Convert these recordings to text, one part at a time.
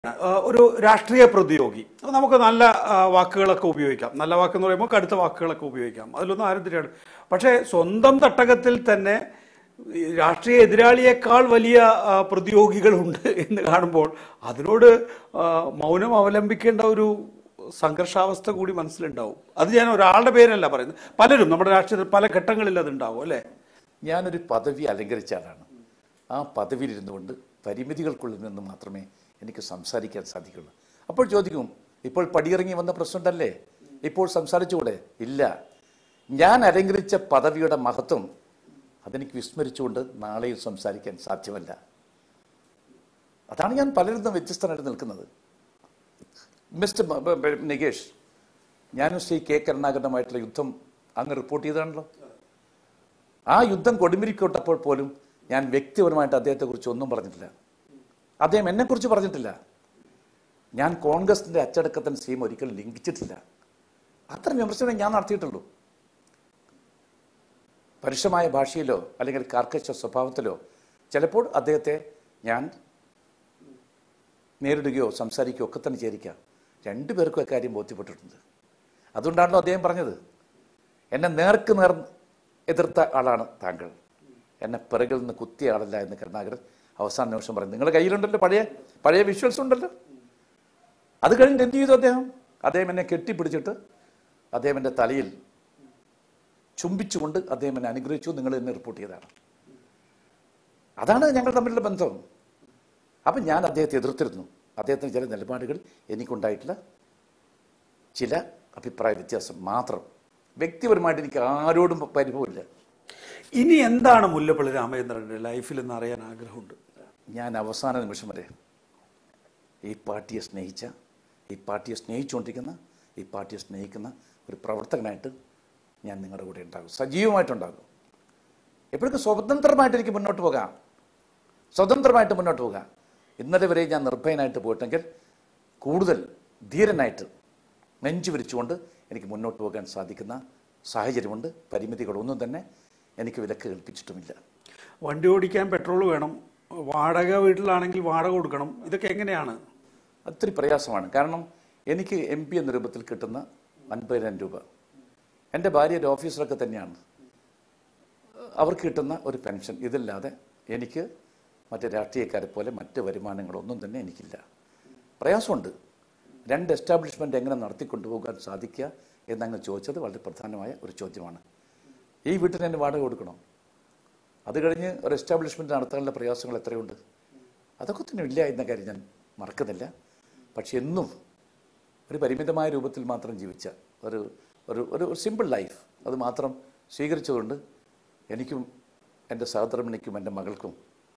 ആ, ഒരു രാഷ്ട്രീയ പ്രതിയോഗി അപ്പൊ നമുക്ക് നല്ല ആ, വാക്കുകളൊക്കെ ഉപയോഗിക്കാം നല്ല വാക്കെന്ന് പറയുമ്പോൾ കടുത്ത വാക്കുകളൊക്കെ ഉപയോഗിക്കാം അതിലൊന്നും ആരും തിരിയാണ് പക്ഷേ സ്വന്തം തട്ടകത്തിൽ തന്നെ ഈ രാഷ്ട്രീയ എതിരാളിയേക്കാൾ വലിയ ആ, പ്രതിയോഗികളുണ്ട് എന്ന് കാണുമ്പോൾ അതിനോട് ആ, മൗനം അവലംബിക്കേണ്ട ഒരു സംഘർഷാവസ്ഥ കൂടി മനസ്സിലുണ്ടാവും അത് ഞാൻ ഒരാളുടെ പേരല്ല പറയുന്നത് പലരും നമ്മുടെ രാഷ്ട്രീയത്തിൽ പല ഘട്ടങ്ങളിൽ അതുണ്ടാവും അല്ലേ ഞാനൊരു പദവി അലങ്കരിച്ച ആളാണ് ആ പദവിയിലിരുന്നു കൊണ്ട് പരിമിതികൾക്കുള്ളിൽ നിന്ന് മാത്രമേ എനിക്ക് സംസാരിക്കാൻ സാധിക്കുള്ളൂ അപ്പോൾ ചോദിക്കും ഇപ്പോൾ പടിയിറങ്ങി വന്ന പ്രസിഡന്റ് അല്ലേ ഇപ്പോൾ സംസാരിച്ചുകൂടെ ഇല്ല ഞാൻ അലങ്കരിച്ച പദവിയുടെ മഹത്വം അതെനിക്ക് വിസ്മരിച്ചുകൊണ്ട് നാളെയും സംസാരിക്കാൻ സാധ്യമല്ല അതാണ് ഞാൻ പലരിൽ നിന്നും വ്യത്യസ്തനായിട്ട് നിൽക്കുന്നത് മിസ്റ്റർ ബ- ബ- ബ- നികേഷ് ഞാനും ശ്രീ കെ കരുണാകരനുമായിട്ടുള്ള യുദ്ധം അങ്ങ് റിപ്പോർട്ട് ചെയ്തതാണല്ലോ ആ യുദ്ധം കൊടുമ്പിരിക്കൊട്ടപ്പോൾ പോലും ഞാൻ വ്യക്തിപരമായിട്ട് അദ്ദേഹത്തെക്കുറിച്ച് ഒന്നും പറഞ്ഞിട്ടില്ല അദ്ദേഹം എന്നെക്കുറിച്ച് പറഞ്ഞിട്ടില്ല ഞാൻ കോൺഗ്രസിന്റെ അച്ചടക്കത്തിന് സീം ഒരിക്കലും ലംഘിച്ചിട്ടില്ല അത്ര വിമർശനം ഞാൻ നടത്തിയിട്ടുള്ളൂ പരുഷമായ ഭാഷയിലോ അല്ലെങ്കിൽ കാർക്കശ സ്വഭാവത്തിലോ ചിലപ്പോൾ അദ്ദേഹത്തെ ഞാൻ നേരിടുകയോ സംസാരിക്കുകയോ ഒക്കെ തന്നെ ചേരിക്കാം രണ്ടുപേർക്കും അക്കാര്യം ബോധ്യപ്പെട്ടിട്ടുണ്ട് അതുകൊണ്ടാണല്ലോ അദ്ദേഹം പറഞ്ഞത് എന്നെ നേർക്ക് നേർ എതിർത്ത ആളാണ് താങ്കൾ എന്നെ പിറകിൽ നിന്ന് കുത്തിയ ആളല്ല എന്ന് കരുണാകരൻ അവസാന നിമിഷം പറഞ്ഞു നിങ്ങളുടെ കയ്യിലുണ്ടല്ലോ പഴയ പഴയ വിഷ്വൽസ് ഉണ്ടല്ലോ അത് കഴിഞ്ഞിട്ട് എന്ത് ചെയ്തു അദ്ദേഹം അദ്ദേഹം എന്നെ കെട്ടിപ്പിടിച്ചിട്ട് അദ്ദേഹം എൻ്റെ തലയിൽ ചുംബിച്ചുകൊണ്ട് അദ്ദേഹം എന്നെ അനുഗ്രഹിച്ചു നിങ്ങൾ എന്നെ റിപ്പോർട്ട് ചെയ്തതാണ് അതാണ് ഞങ്ങൾ തമ്മിലുള്ള ബന്ധം അപ്പം ഞാൻ അദ്ദേഹത്തെ എതിർത്തിരുന്നു അദ്ദേഹത്തിന് ചില നിലപാടുകൾ എനിക്കുണ്ടായിട്ടില്ല ചില അഭിപ്രായ വ്യത്യാസം മാത്രം വ്യക്തിപരമായിട്ട് എനിക്ക് ആരോടും പരിഭവമില്ല ഇനി എന്താണ് മുല്ലപ്പള്ളി രാമചന്ദ്രന്റെ ലൈഫിൽ എന്ന് അറിയാൻ ആഗ്രഹമുണ്ട് ഞാൻ അവസാന നിമിഷം വരെ ഈ പാർട്ടിയെ സ്നേഹിച്ച ഈ പാർട്ടിയെ സ്നേഹിച്ചുകൊണ്ടിരിക്കുന്ന ഈ പാർട്ടിയെ സ്നേഹിക്കുന്ന ഒരു പ്രവർത്തകനായിട്ട് ഞാൻ നിങ്ങളുടെ കൂടെ ഉണ്ടാകും സജീവമായിട്ടുണ്ടാകും എപ്പോഴൊക്കെ സ്വതന്ത്രമായിട്ട് എനിക്ക് മുന്നോട്ട് പോകാം സ്വതന്ത്രമായിട്ട് മുന്നോട്ട് പോകാം ഇന്നലെ വരെ ഞാൻ നിർഭയനായിട്ട് പോയിട്ടെങ്കിൽ കൂടുതൽ ധീരനായിട്ട് നെഞ്ചു വിരിച്ചുകൊണ്ട് എനിക്ക് മുന്നോട്ട് പോകാൻ സാധിക്കുന്ന സാഹചര്യമുണ്ട് പരിമിതികളൊന്നും തന്നെ എനിക്ക് വിലക്ക് കൽപ്പിച്ചിട്ടുമില്ല വണ്ടി ഓടിക്കാൻ പെട്രോൾ വേണം വാടക വീട്ടിലാണെങ്കിൽ വാടക കൊടുക്കണം ഇതൊക്കെ എങ്ങനെയാണ് ഒത്തിരി പ്രയാസമാണ് കാരണം എനിക്ക് എം പി എന്ന രൂപത്തിൽ കിട്ടുന്ന അൻപതിനായിരം രൂപ എൻ്റെ ഭാര്യ ഒരു ഓഫീസറൊക്കെ തന്നെയാണ് അവർക്ക് കിട്ടുന്ന ഒരു പെൻഷൻ ഇതില്ലാതെ എനിക്ക് മറ്റ് രാഷ്ട്രീയക്കാരെ പോലെ മറ്റ് വരുമാനങ്ങളൊന്നും തന്നെ എനിക്കില്ല പ്രയാസമുണ്ട് രണ്ട് എസ്റ്റാബ്ലിഷ്മെൻ്റ് എങ്ങനെ നടത്തിക്കൊണ്ടുപോകാൻ സാധിക്കുക എന്നങ്ങ് ചോദിച്ചത് വളരെ പ്രധാനമായ ഒരു ചോദ്യമാണ് ഈ വീട്ടിന് തന്നെ വാടക കൊടുക്കണം അത് കഴിഞ്ഞ് ഒരു എസ്റ്റാബ്ലിഷ്മെൻറ്റ് നടത്താനുള്ള പ്രയാസങ്ങൾ എത്രയുണ്ട് അതൊക്കെ തന്നെ ഇല്ല എന്ന കാര്യം ഞാൻ മറക്കുന്നില്ല പക്ഷെ എന്നും ഒരു പരിമിതമായ രൂപത്തിൽ മാത്രം ജീവിച്ച ഒരു ഒരു ഒരു സിമ്പിൾ ലൈഫ് അത് മാത്രം സ്വീകരിച്ചതുകൊണ്ട് എനിക്കും എൻ്റെ സഹധർമ്മിണിക്കും എൻ്റെ മകൾക്കും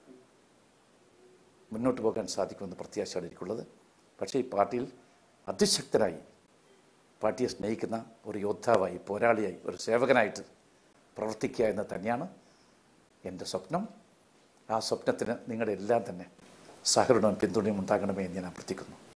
മുന്നോട്ട് പോകാൻ സാധിക്കുമെന്ന് പ്രത്യാശയാണ് എനിക്കുള്ളത് പക്ഷേ ഈ പാർട്ടിയിൽ അതിശക്തരായി പാർട്ടിയെ സ്നേഹിക്കുന്ന ഒരു യോദ്ധാവായി പോരാളിയായി ഒരു സേവകനായിട്ട് പ്രവർത്തിക്കുക എന്ന് തന്നെയാണ് എൻ്റെ സ്വപ്നം ആ സ്വപ്നത്തിന് നിങ്ങളുടെ എല്ലാം തന്നെ സഹകരണവും പിന്തുണയും ഉണ്ടാകണമേ എന്ന് ഞാൻ അഭ്യർത്ഥിക്കുന്നു